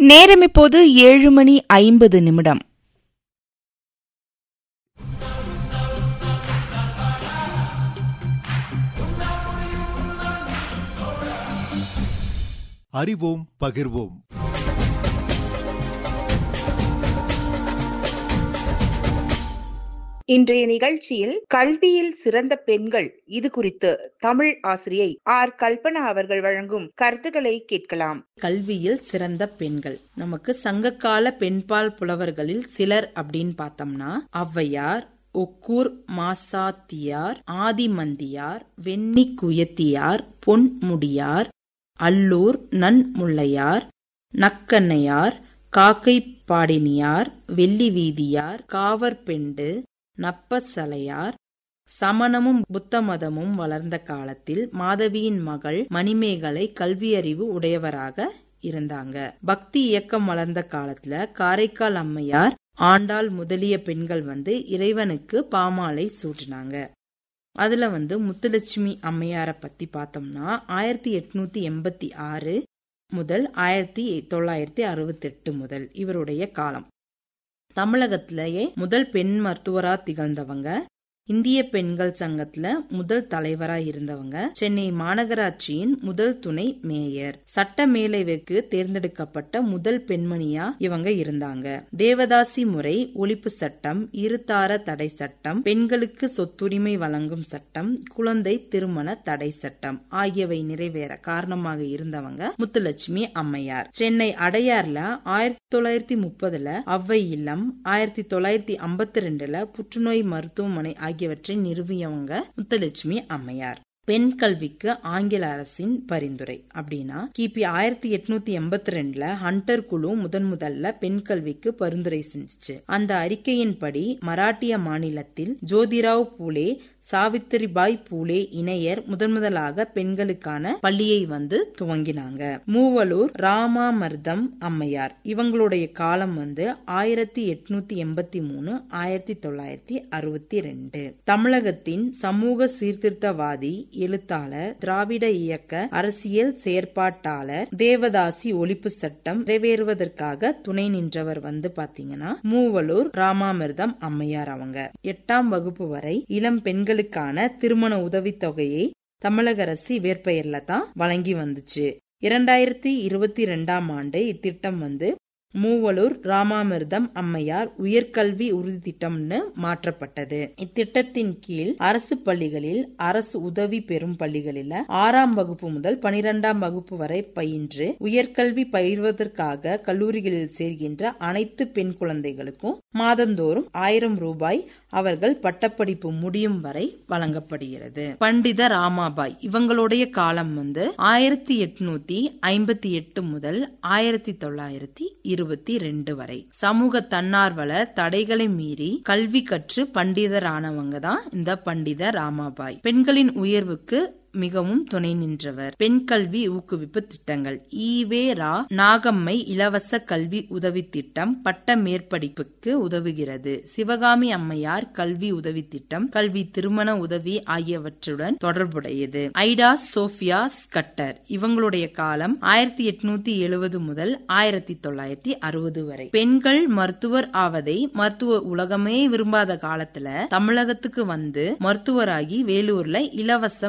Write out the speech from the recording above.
நேரம் இப்போது ஏழு மணி ஐம்பது நிமிடம் அறிவோம் பகிர்வோம் இன்றைய நிகழ்ச்சியில் கல்வியில் சிறந்த பெண்கள் இது குறித்து தமிழ் ஆசிரியை ஆர் கல்பனா அவர்கள் வழங்கும் கருத்துக்களை கேட்கலாம் கல்வியில் சிறந்த பெண்கள் நமக்கு சங்ககால பெண்பால் புலவர்களில் சிலர் அப்படின்னு பார்த்தோம்னா ஔவையார் ஒக்கூர் மாசாத்தியார் ஆதிமந்தியார் வெண்ணி குயத்தியார் பொன்முடியார் அல்லூர் நன்முல்லையார் நக்கண்ணையார் காக்கை பாடினியார் வெள்ளி வீதியார் காவற்பெண்டு நப்பசலையார் சமணமும் புத்த மதமும் வளர்ந்த காலத்தில் மாதவியின் மகள் மணிமேகலை கல்வியறிவு உடையவராக இருந்தாங்க பக்தி இயக்கம் வளர்ந்த காலத்துல காரைக்கால் அம்மையார் ஆண்டாள் முதலிய பெண்கள் வந்து இறைவனுக்கு பாமாலை சூட்டினாங்க அதுல வந்து முத்துலட்சுமி அம்மையார பத்தி பார்த்தோம்னா ஆயிரத்தி எட்நூத்தி எண்பத்தி ஆறு முதல் ஆயிரத்தி தொள்ளாயிரத்தி அறுபத்தி எட்டு முதல் இவருடைய காலம் தமிழகத்திலேயே முதல் பெண் மருத்துவரா திகழ்ந்தவங்க இந்திய பெண்கள் சங்கத்துல முதல் தலைவரா இருந்தவங்க சென்னை மாநகராட்சியின் முதல் துணை மேயர் சட்ட மேலைவுக்கு தேர்ந்தெடுக்கப்பட்ட முதல் பெண்மணியா இவங்க இருந்தாங்க தேவதாசி முறை ஒழிப்பு சட்டம் இருதார தடை சட்டம் பெண்களுக்கு சொத்துரிமை வழங்கும் சட்டம் குழந்தை திருமண தடை சட்டம் ஆகியவை நிறைவேற காரணமாக இருந்தவங்க முத்துலட்சுமி அம்மையார் சென்னை அடையார்ல ஆயிரத்தி தொள்ளாயிரத்தி முப்பதுல அவ்வை இல்லம் ஆயிரத்தி தொள்ளாயிரத்தி ஐம்பத்தி ரெண்டுல புற்றுநோய் மருத்துவமனை ஆகியவற்றை நிறுவியவங்க முத்துலட்சுமி அம்மையார் பெண் கல்விக்கு ஆங்கில அரசின் பரிந்துரை அப்படின்னா கிபி ஆயிரத்தி எட்நூத்தி எண்பத்தி ரெண்டுல ஹண்டர் குழு முதன் முதல்ல பெண் கல்விக்கு பரிந்துரை செஞ்சுச்சு அந்த அறிக்கையின்படி மராட்டிய மாநிலத்தில் ஜோதிராவ் பூலே சாவித்திரிபாய் பூலே இணையர் முதன் முதலாக பெண்களுக்கான பள்ளியை வந்து துவங்கினாங்க மூவலூர் ராமாமர்தம் அம்மையார் இவங்களுடைய காலம் வந்து ஆயிரத்தி எட்நூத்தி எண்பத்தி மூணு ஆயிரத்தி தொள்ளாயிரத்தி அறுபத்தி ரெண்டு தமிழகத்தின் சமூக சீர்திருத்தவாதி எழுத்தாளர் திராவிட இயக்க அரசியல் செயற்பாட்டாளர் தேவதாசி ஒழிப்பு சட்டம் நிறைவேறுவதற்காக துணை நின்றவர் வந்து பாத்தீங்கன்னா மூவலூர் ராமாமிர்தம் அம்மையார் அவங்க எட்டாம் வகுப்பு வரை இளம் பெண்களுக்கான திருமண உதவித்தொகையை தமிழக அரசு இவ்வேற்பெயர்ல தான் வழங்கி வந்துச்சு இரண்டாயிரத்தி இருபத்தி ரெண்டாம் ஆண்டு இத்திட்டம் வந்து மூவலூர் ராமாமிர்தம் அம்மையார் உயர்கல்வி உறுதி திட்டம்னு மாற்றப்பட்டது இத்திட்டத்தின் கீழ் அரசு பள்ளிகளில் அரசு உதவி பெறும் பள்ளிகளில் ஆறாம் வகுப்பு முதல் பனிரெண்டாம் வகுப்பு வரை பயின்று உயர்கல்வி பயிர்வதற்காக கல்லூரிகளில் சேர்கின்ற அனைத்து பெண் குழந்தைகளுக்கும் மாதந்தோறும் ஆயிரம் ரூபாய் அவர்கள் பட்டப்படிப்பு முடியும் வரை வழங்கப்படுகிறது பண்டித ராமாபாய் இவங்களுடைய காலம் வந்து ஆயிரத்தி எட்நூத்தி ஐம்பத்தி எட்டு முதல் ஆயிரத்தி தொள்ளாயிரத்தி இருபத்தி ரெண்டு வரை சமூக தன்னார்வல தடைகளை மீறி கல்வி கற்று பண்டிதரானவங்க தான் இந்த பண்டித ராமாபாய் பெண்களின் உயர்வுக்கு மிகவும் துணை நின்றவர் பெண் கல்வி ஊக்குவிப்பு திட்டங்கள் ஈவே ரா நாகம்மை இலவச கல்வி உதவி திட்டம் பட்ட மேற்படிப்புக்கு உதவுகிறது சிவகாமி அம்மையார் கல்வி உதவி திட்டம் கல்வி திருமண உதவி ஆகியவற்றுடன் தொடர்புடையது ஐடா சோபியா ஸ்கட்டர் இவங்களுடைய காலம் ஆயிரத்தி எட்நூத்தி எழுபது முதல் ஆயிரத்தி தொள்ளாயிரத்தி அறுபது வரை பெண்கள் மருத்துவர் ஆவதை மருத்துவ உலகமே விரும்பாத காலத்துல தமிழகத்துக்கு வந்து மருத்துவராகி வேலூர்ல இலவச